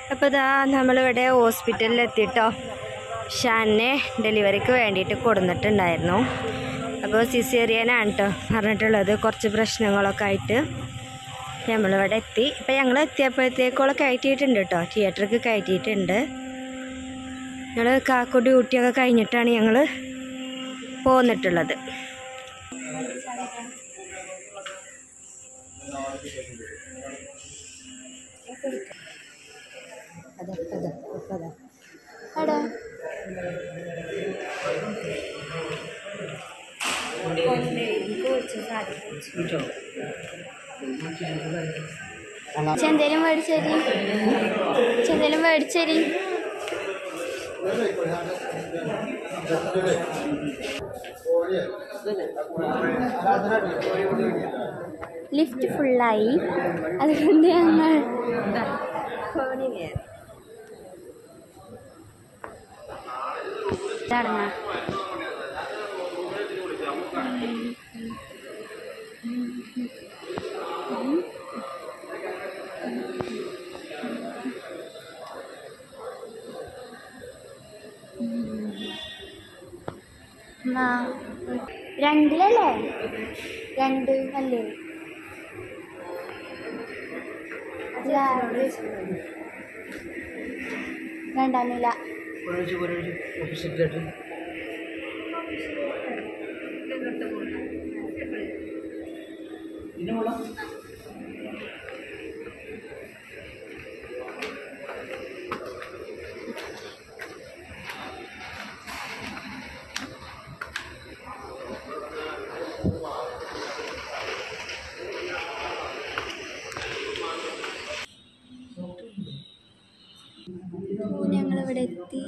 അപ്പോൾ ഇതാ നമ്മളിവിടെ ഹോസ്പിറ്റലിൽ എത്തിയിട്ടോ ഷാനെ ഡെലിവറിക്ക് വേണ്ടിയിട്ട് കൊടുന്നിട്ടുണ്ടായിരുന്നു അപ്പോൾ സിസേറിയനാണ് കേട്ടോ പറഞ്ഞിട്ടുള്ളത് കുറച്ച് പ്രശ്നങ്ങളൊക്കെ ആയിട്ട് നമ്മളിവിടെ എത്തി ഇപ്പം ഞങ്ങൾ എത്തിയപ്പോഴത്തേക്കോളം കയറ്റിയിട്ടുണ്ട് കേട്ടോ തിയേറ്റർക്ക് കയറ്റിയിട്ടുണ്ട് ഞങ്ങൾ കാക്കു ഡ്യൂട്ടിയൊക്കെ കഴിഞ്ഞിട്ടാണ് ഞങ്ങൾ പോന്നിട്ടുള്ളത് അതെ അതെ അതെ അടാ ചെന്തേലും മേടിച്ചേരി ചെന്തേലും മേടിച്ചേരി ലിഫ്റ്റ് ഫുള്ളായി അതുകൊണ്ട് ഞങ്ങൾ ഇറങ്ങാം ആ. രണ്ടിലല്ലേ രണ്ട് അല്ലേ അല്ല രണ്ടാം നില ഞങ്ങളിവിടെ എത്തി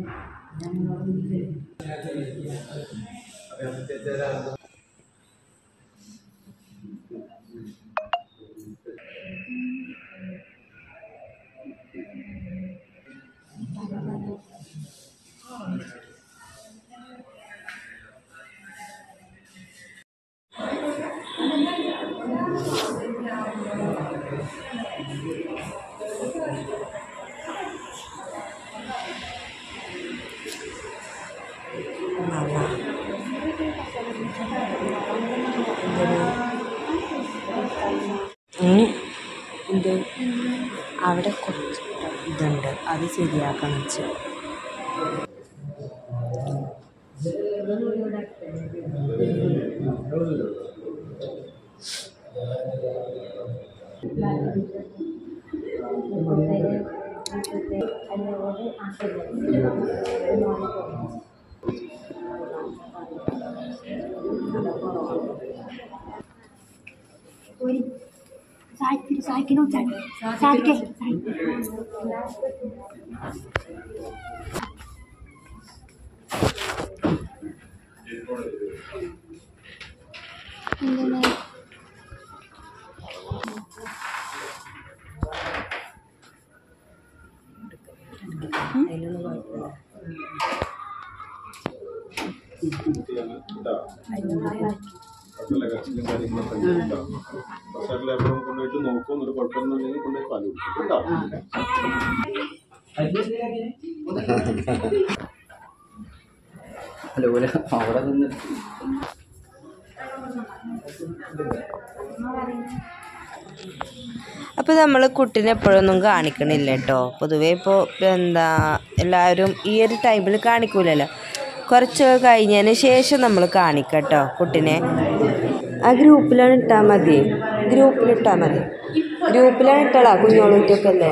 എന്ത് അവിടെ കുറച്ച് ഇതുണ്ട് അത് ശരിയാക്കണം വെച്ച് എന്താണ് അതിലൊന്നും കുഴപ്പമില്ല കുഴപ്പമില്ല കച്ചിലും കാര്യങ്ങളൊക്കെ ഉണ്ട് കേട്ടോ പക്ഷേ എപ്പോഴും കൊണ്ടുപോയിട്ട് നോക്കും ഒരു കുഴപ്പമൊന്നുമില്ലെങ്കിൽ കൊണ്ടുപോയി പാല് കുടിക്കും കേട്ടോ അല്ല പോലെ അവിടെ നിന്ന് അപ്പോൾ നമ്മൾ കുട്ടീനെ എപ്പോഴൊന്നും കാണിക്കണില്ല കേട്ടോ പൊതുവേ ഇപ്പോൾ എന്താ എല്ലാവരും ഈ ഒരു ടൈമിൽ കാണിക്കൂലല്ലോ കുറച്ച് കഴിഞ്ഞതിന് ശേഷം നമ്മൾ കാണിക്കട്ടോ കുട്ടീനെ ആ ഗ്രൂപ്പിലാണ് ഇട്ടാൽ മതി ഗ്രൂപ്പിലിട്ടാൽ മതി ഗ്രൂപ്പിലാണ് ഇട്ടാളാ കുഞ്ഞോളൂറ്റൊക്കെ അല്ലേ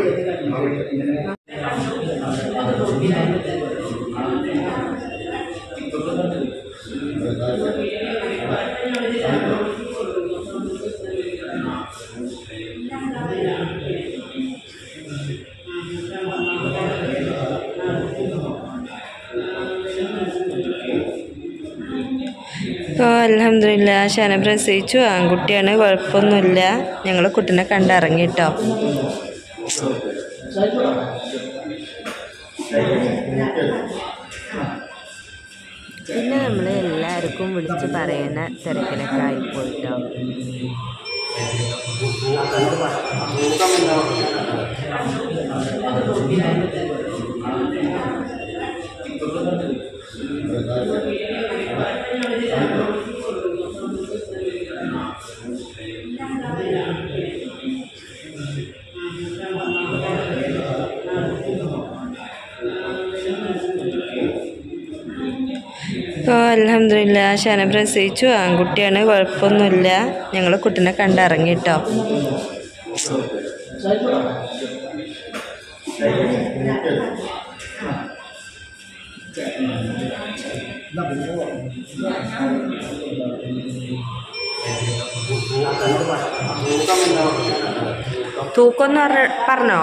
ഇപ്പോൾ അലഹമില്ല ഷാന പ്രസവിച്ചു ആൺകുട്ടിയാണ് കുഴപ്പമൊന്നുമില്ല ഞങ്ങൾ കുട്ടീനെ കണ്ടിറങ്ങി കേട്ടോ പിന്നെ നമ്മൾ എല്ലാവർക്കും വിളിച്ച് പറയുന്ന തിരക്കിലൊക്കെ ആയിപ്പോയിട്ടോ ആ ഇപ്പോൾ അലഹമില്ല ഷന പ്രസവിച്ചു ആൺകുട്ടിയാണ് കുഴപ്പമൊന്നുമില്ല ഞങ്ങൾ കുട്ടീനെ കണ്ടിറങ്ങി കേട്ടോ തൂക്കൊന്ന് പറ പറഞ്ഞോ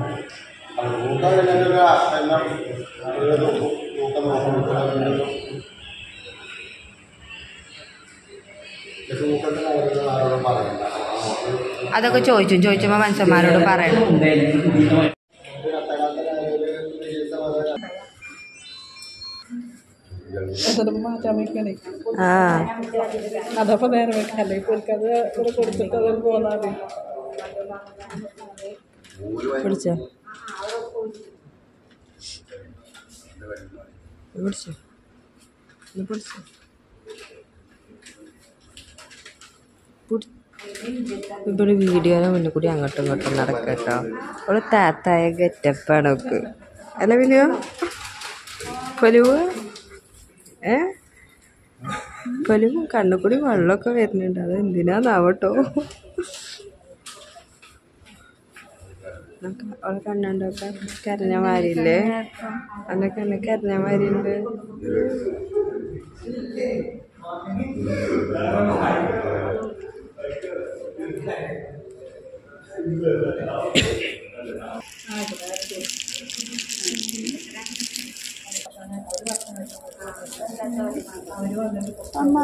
അതൊക്കെ ചോദിച്ചു ചോദിച്ചപ്പോൾ മനുഷ്യന്മാരോട് പറയണം മാറ്റാൻ വെക്കണേ ആ അതപ്പോ നേരെ വെക്കല്ലേ ഇപ്പൊ അത് ഇവിടെ കൊടുത്തിട്ട് അത് പോന്നാൽ മതി പിടിച്ചോ പിടിച്ചോ ഇത് പിടിച്ചോ ഇവിടെ വീഡിയോനെ മുന്നിൽ കൂടി അങ്ങോട്ടും ഇങ്ങോട്ടും നടക്കട്ടോ ഒരു താത്തായ ഗെറ്റപ്പാണ് ഒക്കെ അല്ല വിലുവോ കൊലുവ് ഏ കൊലുവും കണ്ണു കൂടി വെള്ളമൊക്കെ വരുന്നുണ്ട് അത് എന്തിനാന്നാവട്ടോ നമുക്ക് അവളെ കണ്ണുണ്ടൊക്കെ കരഞ്ഞ മാരില്ലേ അവൻ്റെ കണ്ണ് കരഞ്ഞ മാരിയുണ്ട് അമ്മ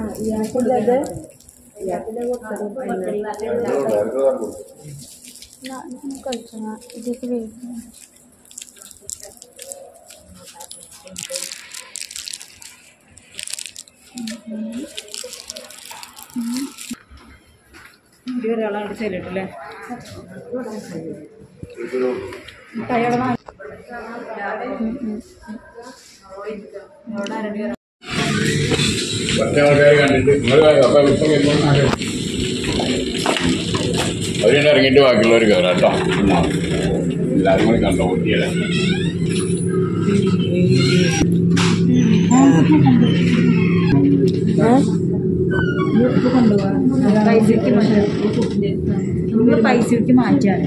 കഴിച്ചു ഇതിലേക്ക് വേവിക്കണം ഒരാളാണ് ചെല്ലിട്ടില്ലേ മറ്റേ ആൾക്കാർ കണ്ടിട്ട് നിങ്ങൾ അപ്പം ഇപ്പം വരുമ്പോൾ അവരെന്നെ ഇറങ്ങിയിട്ട് ബാക്കിയുള്ളവർ കയറാം കേട്ടോ എല്ലാവരും കൂടി കണ്ടോ കുട്ടികളെ പൈസക്ക് നമ്മൾ പൈസക്ക് മാറ്റാണ്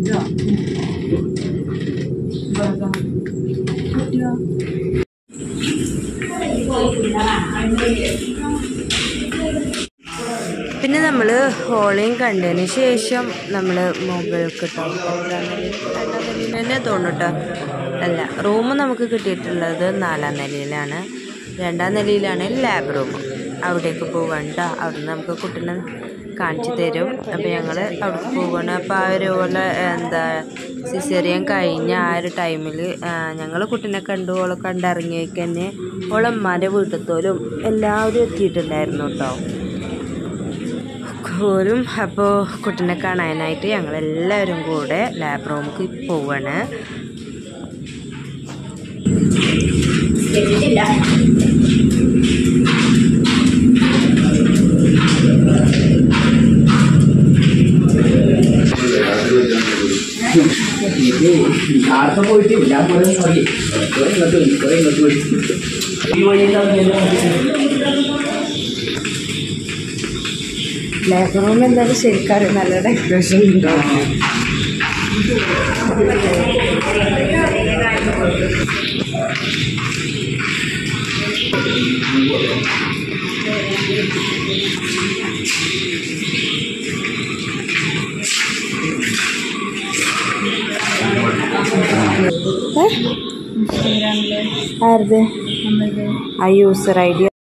പിന്നെ നമ്മൾ ഹോളിയും കണ്ടതിന് ശേഷം നമ്മൾ മൊബൈൽ കിട്ടും എത്രാം നിലയിൽ രണ്ടാം നിലയിൽ തന്നെ തോന്നുട്ടോ അല്ല റൂം നമുക്ക് കിട്ടിയിട്ടുള്ളത് നാലാം നിലയിലാണ് രണ്ടാം നിലയിലാണ് ലാബ് റൂം അവിടേക്ക് പോകണ്ട അവിടെ നിന്ന് നമുക്ക് കുട്ടീനെ കാണിച്ചു തരും അപ്പോൾ ഞങ്ങൾ അവിടേക്ക് പോവുകയാണ് അപ്പോൾ ആ ഒരു പോലെ എന്താ സിസേറിയൻ കഴിഞ്ഞ ആ ഒരു ടൈമിൽ ഞങ്ങൾ കുട്ടീനെ കണ്ടു ഓളെ കണ്ടിറങ്ങിയേക്ക് തന്നെ ഓളമ്മാൻ്റെ വീട്ടിലത്തോലും എല്ലാവരും എത്തിയിട്ടുണ്ടായിരുന്നു കേട്ടോ പോലും അപ്പോൾ കുട്ടീനെ കാണാനായിട്ട് ഞങ്ങളെല്ലാവരും കൂടെ ലാബ് റൂമിലേക്ക് പോവാണ് ആർക്കും പോയിട്ട് ഞാൻ കുറെ മതി കുറെ ഇങ്ങോട്ട് പോയി കുറെ ഇങ്ങോട്ട് പോയി ഈ വഴിയിലാണ് ലാബ് റൂം എന്തായാലും ശരിക്കും നല്ല ഡെക്കറേഷൻ ഉണ്ടോ ആരുടെ ആ യൂസർ ഐ ഡി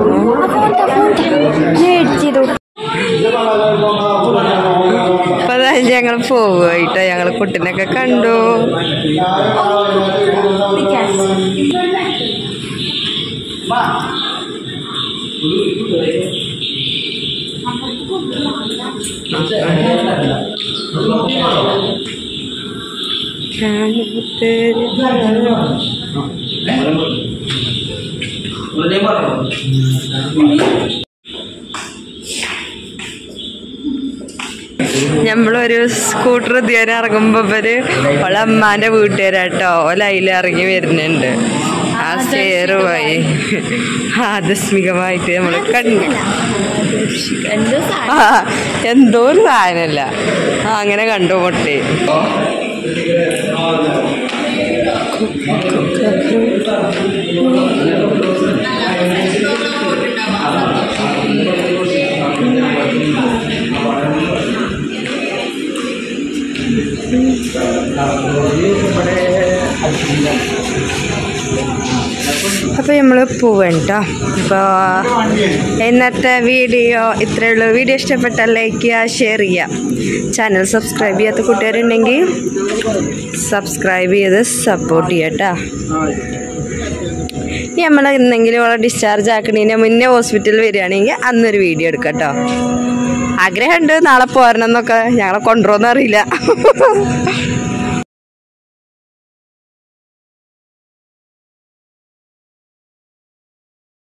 അപ്പൊ അതാ ഞങ്ങൾ പോവുകട്ടോ ഞങ്ങൾ കുട്ടിനൊക്കെ കണ്ടു നമ്മളൊരു സ്കൂട്ടർ ഇതുവരെ ഇറങ്ങുമ്പോ ഇവര് ഓളെ അമ്മാന്റെ വീട്ടുകാരാട്ടോ ഓല അതിൽ ഇറങ്ങി വരുന്നുണ്ട് ആ സ്റ്റെയർ പോയി ആകസ്മികമായിട്ട് നമ്മൾ കണ്ടു ആ എന്തോ ഒരു സാധനല്ല ആ അങ്ങനെ കണ്ടു മുട്ടി അപ്പോൾ നമ്മൾ പോവാണ് കേട്ടോ അപ്പോൾ ഇന്നത്തെ വീഡിയോ ഇത്രയേ ഉള്ളൂ വീഡിയോ ഇഷ്ടപ്പെട്ടാൽ ലൈക്ക് ചെയ്യുക ഷെയർ ചെയ്യുക ചാനൽ സബ്സ്ക്രൈബ് ചെയ്യാത്ത കൂട്ടുകാരുണ്ടെങ്കിൽ സബ്സ്ക്രൈബ് ചെയ്ത് സപ്പോർട്ട് ചെയ്യുക കേട്ടോ ഇനി നമ്മൾ എന്തെങ്കിലും അവളെ ഡിസ്ചാർജ് ആക്കണതിന് മുന്നേ ഹോസ്പിറ്റലിൽ വരികയാണെങ്കിൽ അന്നൊരു വീഡിയോ എടുക്കാം കേട്ടോ ആഗ്രഹമുണ്ട് നാളെ പോരണം എന്നൊക്കെ ഞങ്ങളെ കൊണ്ടുപോകുന്ന അറിയില്ല